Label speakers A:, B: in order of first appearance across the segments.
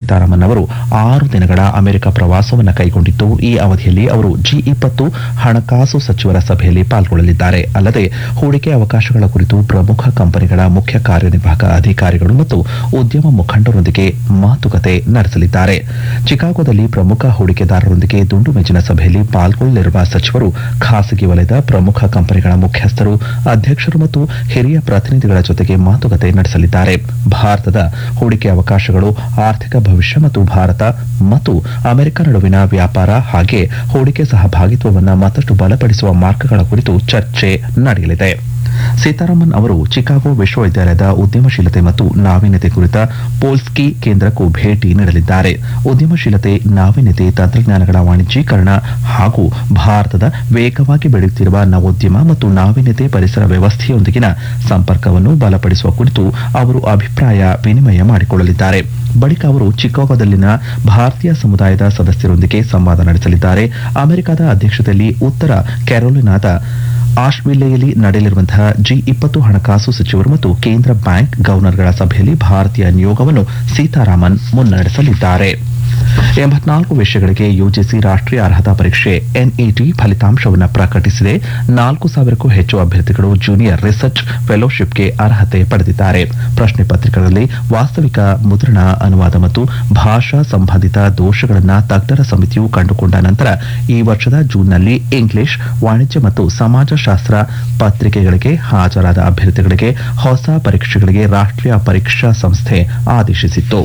A: ಸೀತಾರಾಮನ್ ಅವರು ಆರು ದಿನಗಳ ಅಮೆರಿಕ ಪ್ರವಾಸವನ್ನು ಕೈಗೊಂಡಿದ್ದು ಈ ಅವಧಿಯಲ್ಲಿ ಅವರು ಜಿ ಇಪ್ಪತ್ತು ಹಣಕಾಸು ಸಚಿವರ ಸಭೆಯಲ್ಲಿ ಪಾಲ್ಗೊಳ್ಳಲಿದ್ದಾರೆ ಅಲ್ಲದೆ ಹೂಡಿಕೆ ಅವಕಾಶಗಳ ಕುರಿತು ಪ್ರಮುಖ ಕಂಪನಿಗಳ ಮುಖ್ಯ ಕಾರ್ಯನಿರ್ವಾಹಕ ಅಧಿಕಾರಿಗಳು ಮತ್ತು ಉದ್ಯಮ ಮುಖಂಡರೊಂದಿಗೆ ಮಾತುಕತೆ ನಡೆಸಲಿದ್ದಾರೆ ಚಿಕಾಗೋದಲ್ಲಿ ಪ್ರಮುಖ ಹೂಡಿಕೆದಾರರೊಂದಿಗೆ ದುಂಡು ಮೇಜಿನ ಸಭೆಯಲ್ಲಿ ಪಾಲ್ಗೊಳ್ಳಲಿರುವ ಸಚಿವರು ಖಾಸಗಿ ವಲಯದ ಪ್ರಮುಖ ಕಂಪನಿಗಳ ಮುಖ್ಯಸ್ಥರು ಅಧ್ಯಕ್ಷರು ಮತ್ತು ಹಿರಿಯ ಪ್ರತಿನಿಧಿಗಳ ಜೊತೆಗೆ ಮಾತುಕತೆ ನಡೆಸಲಿದ್ದಾರೆ ಭಾರತದ ಹೂಡಿಕೆ ಅವಕಾಶಗಳು ಆರ್ಥಿಕ ಭವಿಷ್ಯ ಮತ್ತು ಭಾರತ ಮತ್ತು ಅಮೆರಿಕ ನಡುವಿನ ವ್ಯಾಪಾರ ಹಾಗೆ ಹೂಡಿಕೆ ಸಹಭಾಗಿತ್ವವನ್ನು ಮತ್ತಷ್ಟು ಬಲಪಡಿಸುವ ಮಾರ್ಗಗಳ ಕುರಿತು ಚರ್ಚೆ ನಡೆಯಲಿದೆ ಸೀತಾರಾಮನ್ ಅವರು ಚಿಕಾಗೋ ವಿಶ್ವವಿದ್ಯಾಲಯದ ಉದ್ಯಮಶೀಲತೆ ಮತ್ತು ನಾವೀನ್ಯತೆ ಕುರಿತ ಪೋಲ್ಸ್ಕಿ ಕೇಂದ್ರಕ್ಕೂ ಭೇಟಿ ನೀಡಲಿದ್ದಾರೆ ಉದ್ಯಮಶೀಲತೆ ನಾವೀನ್ಯತೆ ತಂತ್ರಜ್ಞಾನಗಳ ವಾಣಿಜ್ಯೀಕರಣ ಹಾಗೂ ಭಾರತದ ವೇಗವಾಗಿ ಬೆಳೆಯುತ್ತಿರುವ ನವೋದ್ಯಮ ಮತ್ತು ನಾವೀನ್ಯತೆ ಪರಿಸರ ವ್ಯವಸ್ಥೆಯೊಂದಿಗಿನ ಸಂಪರ್ಕವನ್ನು ಬಲಪಡಿಸುವ ಕುರಿತು ಅವರು ಅಭಿಪ್ರಾಯ ವಿನಿಮಯ ಮಾಡಿಕೊಳ್ಳಲಿದ್ದಾರೆ ಬಳಿಕ ಅವರು ಚಿಕಾಗೋದಲ್ಲಿನ ಭಾರತೀಯ ಸಮುದಾಯದ ಸದಸ್ಯರೊಂದಿಗೆ ಸಂವಾದ ನಡೆಸಲಿದ್ದಾರೆ ಅಮೆರಿಕದ ಅಧ್ಯಕ್ಷತೆಯಲ್ಲಿ ಉತ್ತರ ಕ್ಯಾರೋಲಿನಾದ ಆಶ್ವಿಲ್ಲೆಯಲ್ಲಿ ನಡೆಯಲಿರುವಂತಹ ಜಿ ಇಪ್ಪತ್ತು ಹಣಕಾಸು ಸಚಿವರು ಮತ್ತು ಕೇಂದ್ರ ಬ್ಯಾಂಕ್ ಗವರ್ನರ್ಗಳ ಸಭೆಯಲ್ಲಿ ಭಾರತೀಯ ನಿಯೋಗವನ್ನು ಸೀತಾರಾಮನ್ ಮುನ್ನಡೆಸಲಿದ್ದಾರೆ ಎಂಬತ್ನಾಲ್ಕು ವಿಷಯಗಳಿಗೆ ಯುಜಿಸಿ ರಾಷ್ಟ್ರೀಯ ಅರ್ಹತಾ ಪರೀಕ್ಷೆ ಎನ್ಇಟಿ ಫಲಿತಾಂಶವನ್ನು ಪ್ರಕಟಿಸಿದೆ ನಾಲ್ಕು ಸಾವಿರಕ್ಕೂ ಹೆಚ್ಚು ಅಭ್ಯರ್ಥಿಗಳು ಜೂನಿಯರ್ ರಿಸರ್ಚ್ ಫೆಲೋಶಿಪ್ಗೆ ಅರ್ಹತೆ ಪಡೆದಿದ್ದಾರೆ ಪ್ರಶ್ನೆ ಪತ್ರಿಕೆಗಳಲ್ಲಿ ವಾಸ್ತವಿಕ ಮುದ್ರಣ ಅನುವಾದ ಮತ್ತು ಭಾಷಾ ಸಂಬಂಧಿತ ದೋಷಗಳನ್ನು ತಜ್ಞರ ಸಮಿತಿಯು ಕಂಡುಕೊಂಡ ನಂತರ ಈ ವರ್ಷದ ಜೂನ್ನಲ್ಲಿ ಇಂಗ್ಲಿಷ್ ವಾಣಿಜ್ಯ ಮತ್ತು ಸಮಾಜಶಾಸ್ತ್ರ ಪತ್ರಿಕೆಗಳಿಗೆ ಹಾಜರಾದ ಅಭ್ಯರ್ಥಿಗಳಿಗೆ ಹೊಸ ಪರೀಕ್ಷೆಗಳಿಗೆ ರಾಷ್ಟ್ರೀಯ ಪರೀಕ್ಷಾ ಸಂಸ್ಥೆ ಆದೇಶಿಸಿತ್ತು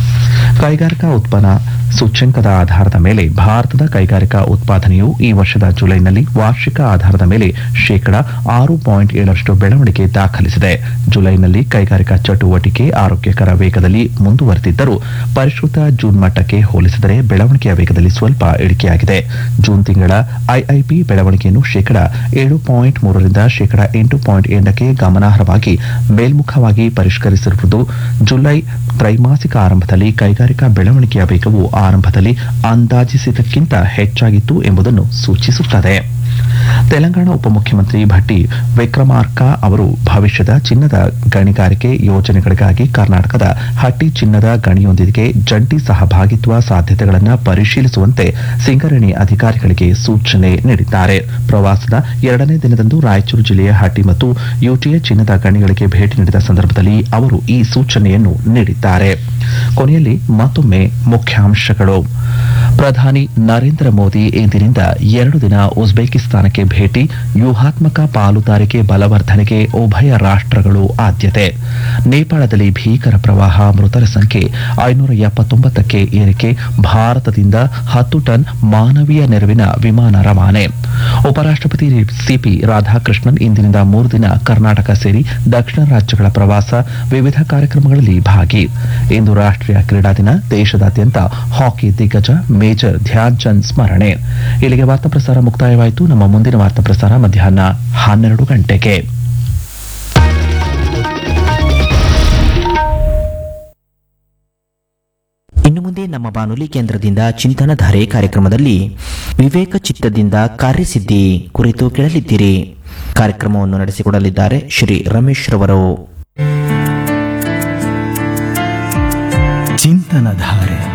A: ಕೈಗಾರಿಕಾ ಉತ್ಪನ್ನ ಸೂಚ್ಯಂಕದ ಆಧಾರದ ಮೇಲೆ ಭಾರತದ ಕೈಗಾರಿಕಾ ಉತ್ಪಾದನೆಯು ಈ ವರ್ಷದ ಜುಲೈನಲ್ಲಿ ವಾರ್ಷಿಕ ಆಧಾರದ ಮೇಲೆ ಶೇಕಡ ಆರು ಪಾಯಿಂಟ್ ಏಳರಷ್ಟು ಬೆಳವಣಿಗೆ ದಾಖಲಿಸಿದೆ ಜುಲೈನಲ್ಲಿ ಕೈಗಾರಿಕಾ ಚಟುವಟಿಕೆ ಆರೋಗ್ಯಕರ ವೇಗದಲ್ಲಿ ಮುಂದುವರೆದಿದ್ದರೂ ಪರಿಷ್ಕೃತ ಜೂನ್ ಮಟ್ಟಕ್ಕೆ ಹೋಲಿಸಿದರೆ ಬೆಳವಣಿಗೆಯ ವೇಗದಲ್ಲಿ ಸ್ವಲ್ಪ ಇಳಿಕೆಯಾಗಿದೆ ಜೂನ್ ತಿಂಗಳ ಐಐಪಿ ಬೆಳವಣಿಗೆಯನ್ನು ಶೇಕಡ ಏಳು ಪಾಯಿಂಟ್ ಮೂರರಿಂದ ಶೇಕಡ ಎಂಟು ಪಾಯಿಂಟ್ ಎಂಟಕ್ಕೆ ಗಮನಾರ್ಹವಾಗಿ ಮೇಲ್ಮುಖವಾಗಿ ಪರಿಷ್ಕರಿಸಿರುವುದು ಜುಲೈ ತ್ರೈಮಾಸಿಕ ಆರಂಭದಲ್ಲಿ ಕೈಗಾರಿಕಾ ಬೆಳವಣಿಗೆಯ ವೇಗವು ಆರಂಭದಲ್ಲಿ ಅಂದಾಜಿಸಿದ್ದಕ್ಕಿಂತ ಹೆಚ್ಚಾಗಿತ್ತು ಎಂಬುದನ್ನು ಸೂಚಿಸುತ್ತದೆ ತೆಲಂಗಾಣ ಉಪಮುಖ್ಯಮಂತ್ರಿ ಭಟ್ಟಿ ವಿಕ್ರಮಾರ್ಕ ಅವರು ಭವಿಷ್ಯದ ಚಿನ್ನದ ಗಣಿಗಾರಿಕೆ ಯೋಜನೆಗಳಿಗಾಗಿ ಕರ್ನಾಟಕದ ಹಟ್ಟಿ ಚಿನ್ನದ ಗಣಿಯೊಂದಿಗೆ ಜಂಟಿ ಸಹಭಾಗಿತ್ವ ಸಾಧ್ಯತೆಗಳನ್ನು ಪರಿಶೀಲಿಸುವಂತೆ ಸಿಂಗರಣಿ ಅಧಿಕಾರಿಗಳಿಗೆ ಸೂಚನೆ ನೀಡಿದ್ದಾರೆ ಪ್ರವಾಸದ ಎರಡನೇ ದಿನದಂದು ರಾಯಚೂರು ಜಿಲ್ಲೆಯ ಹಟ್ಟಿ ಮತ್ತು ಯುಟಿಎ ಚಿನ್ನದ ಗಣಿಗಳಿಗೆ ಭೇಟಿ ನೀಡಿದ ಸಂದರ್ಭದಲ್ಲಿ ಅವರು ಈ ಸೂಚನೆಯನ್ನು ನೀಡಿದ್ದಾರೆ ಕೊನೆಯಲ್ಲಿ ಮತ್ತೊಮ್ಮೆ ಮುಖ್ಯಾಂಶಗಳು ಪ್ರಧಾನಿ ನರೇಂದ್ರ ಮೋದಿ ಇಂದಿನಿಂದ ಎರಡು ದಿನ ಉಜ್ಬೇಕಿಸ್ತಾನಕ್ಕೆ ಭೇಟಿ ವ್ಯೂಹಾತ್ಮಕ ಪಾಲುದಾರಿಕೆ ಬಲವರ್ಧನೆಗೆ ಉಭಯ ರಾಷ್ಟ್ರಗಳು ಆದ್ಯತೆ ನೇಪಾಳದಲ್ಲಿ ಭೀಕರ ಪ್ರವಾಹ ಮೃತರ ಸಂಖ್ಯೆ ಐನೂರ ಎಪ್ಪತ್ತೊಂಬತ್ತಕ್ಕೆ ಏರಿಕೆ ಭಾರತದಿಂದ ಹತ್ತು ಟನ್ ಮಾನವೀಯ ನೆರವಿನ ವಿಮಾನ ರವಾನೆ ಉಪರಾಷ್ಟ್ರಪತಿ ಸಿಪಿ ರಾಧಾಕೃಷ್ಣನ್ ಇಂದಿನಿಂದ ಮೂರು ದಿನ ಕರ್ನಾಟಕ ಸೇರಿ ದಕ್ಷಿಣ ರಾಜ್ಯಗಳ ಪ್ರವಾಸ ವಿವಿಧ ಕಾರ್ಯಕ್ರಮಗಳಲ್ಲಿ ಭಾಗಿ ಇಂದು ರಾಷ್ಟ್ರೀಯ ಕ್ರೀಡಾ ದಿನ ದೇಶದಾದ್ಯಂತ ಹಾಕಿ ದಿಗ್ಗಜ ಮೇಜರ್ ಧ್ಯಾನ್ ಚಂದ್ ಸ್ಮರಣೆ ಇಲ್ಲಿಗೆ ವಾರ್ತಾ ಪ್ರಸಾರ ಮುಕ್ತಾಯವಾಯಿತು ನಮ್ಮ ಮುಂದಿನ ವಾರ್ತಾ ಪ್ರಸಾರ ಮಧ್ಯಾಹ್ನ ಹನ್ನೆರಡು ಗಂಟೆಗೆ
B: ಇನ್ನು ಮುಂದೆ ನಮ್ಮ ಬಾನುಲಿ ಕೇಂದ್ರದಿಂದ ಚಿಂತನಧಾರೆ ಕಾರ್ಯಕ್ರಮದಲ್ಲಿ ವಿವೇಕ ಚಿತ್ತದಿಂದ ಕಾರ್ಯಸಿದ್ಧಿ ಕುರಿತು ಕೇಳಲಿದ್ದೀರಿ ಕಾರ್ಯಕ್ರಮವನ್ನು ನಡೆಸಿಕೊಡಲಿದ್ದಾರೆ ಶ್ರೀ ರಮೇಶ್ ರವರು
C: ಚಿಂತನಧಾರೆ